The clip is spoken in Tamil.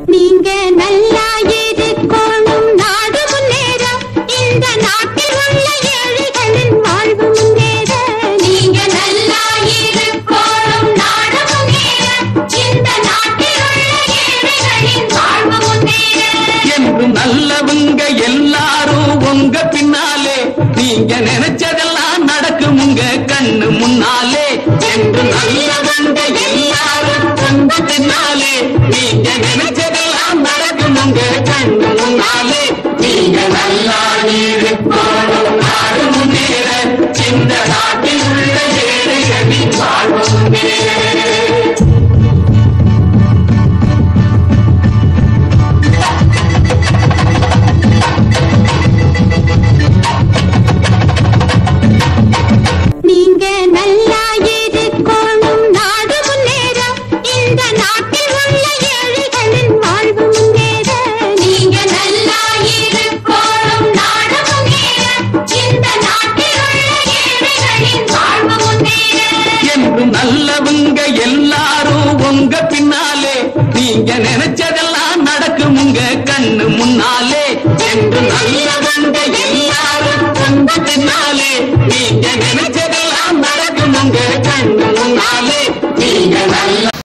நீங்க நல்லா இருக்கணும் நாடு முன்னேற இந்த நாட்டில் உள்ள ஏழைகளின் வாழ்வு முன்னேற நீங்க நல்லா இருக்கணும் நாடு முன்னேற இந்த நாட்டில் உள்ள ஏழைகளின் வாழ்வு முன்னேற என்று நல்லவங்க எல்லாரும் உங்க பின்னாலே நீங்க நினைச்சதெல்லாம் நடக்கும் உங்க கண்ணு முன்னாலே என்று நல்லவங்க எல்லாரும் உங்க பின்னாலே நீங்க நினைச்சதெல்லாம் நடக்கும் உங்க கண்ணு முன்னாலே நீங்க நல்லா இருக்கணும் நாடு முன்னேற இந்த நாட்டில் உள்ள ஏழைகளின் வாழ்வு முன்னேற நீங்க நல்லா இருக்கணும் நாடு முன்னேற இந்த நாட்டில் உள்ள ஏழைகளின் வாழ்வு முன்னேற நீங்க நல்லா இருக்கணும் நாடு முன்னேற இந்த நாட்டில் உள்ள ஏழைகளின் வாழ்வு முன்னேற என்று நல்லவங்க எல்லாரும் உங்க பின்னாலே நீங்க நினைச்சதெல்லாம் நடக்கும் உங்க கண்ணு முன்னாலே என்று நல்லவங்க எல்லாரும் உங்க பின்னாலே